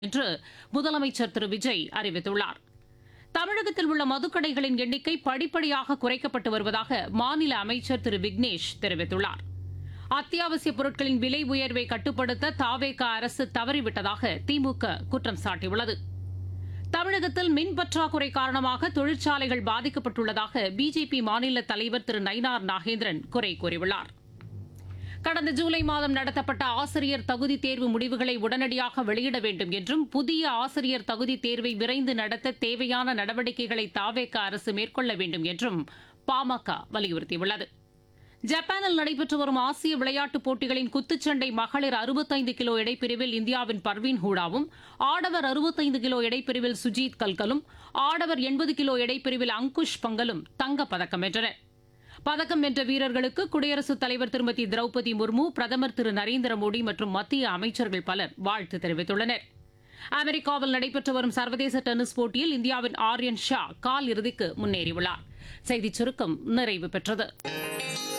என்று முதலமைச்சர் திரு விஜய் அறிவித்துள்ளார் தமிழகத்தில் உள்ள மதுக்கடைகளின் எண்ணிக்கை படிப்படியாக குறைக்கப்பட்டு வருவதாக மாநில அமைச்சர் திரு விக்னேஷ் தெரிவித்துள்ளார் அத்தியாவசிய பொருட்களின் விலை உயர்வை கட்டுப்படுத்த தாவேக அரசு தவறிவிட்டதாக திமுக குற்றம் சாட்டியுள்ளது தமிழகத்தில் மின் பற்றாக்குறை காரணமாக தொழிற்சாலைகள் பாதிக்கப்பட்டுள்ளதாக பிஜேபி மாநில தலைவர் திரு நயினார் நாகேந்திரன் குறை கூறியுள்ளார் கடந்த ஜூலை மாதம் நடத்தப்பட்ட ஆசிரியர் தகுதி தேர்வு முடிவுகளை உடனடியாக வெளியிட வேண்டும் என்றும் புதிய ஆசிரியர் தகுதி தேர்வை விரைந்து நடத்த தேவையான நடவடிக்கைகளை தாவேக அரசு மேற்கொள்ள வேண்டும் என்றும் பாமக வலியுறுத்தியுள்ளது ஜப்பானில் நடைபெற்று வரும் ஆசிய விளையாட்டுப் போட்டிகளின் குத்துச்சண்டை மகளிர் அறுபத்தைந்து கிலோ எடைப்பிரிவில் இந்தியாவின் பர்வீன் ஹூடாவும் ஆடவர் அறுபத்தைந்து கிலோ எடைப்பிரிவில் சுஜீத் கல்கலும் ஆடவர் எண்பது கிலோ எடைப்பிரிவில் அங்குஷ் பங்கலும் தங்கப்பதக்கம் வென்றனர் பதக்கம் வென்ற வீரர்களுக்கு குடியரசுத் தலைவர் திருமதி திரௌபதி முர்மு பிரதமர் திரு நரேந்திர மோடி மற்றும் மத்திய அமைச்சர்கள் பலர் வாழ்த்து தெரிவித்துள்ளனர் அமெரிக்காவில் நடைபெற்று வரும் சர்வதேச டென்னிஸ் போட்டியில் இந்தியாவின் ஆர்யன் ஷா கால் இறுதிக்கு முன்னேறியுள்ளார் செய்திச் சுருக்கம் நிறைவு பெற்றது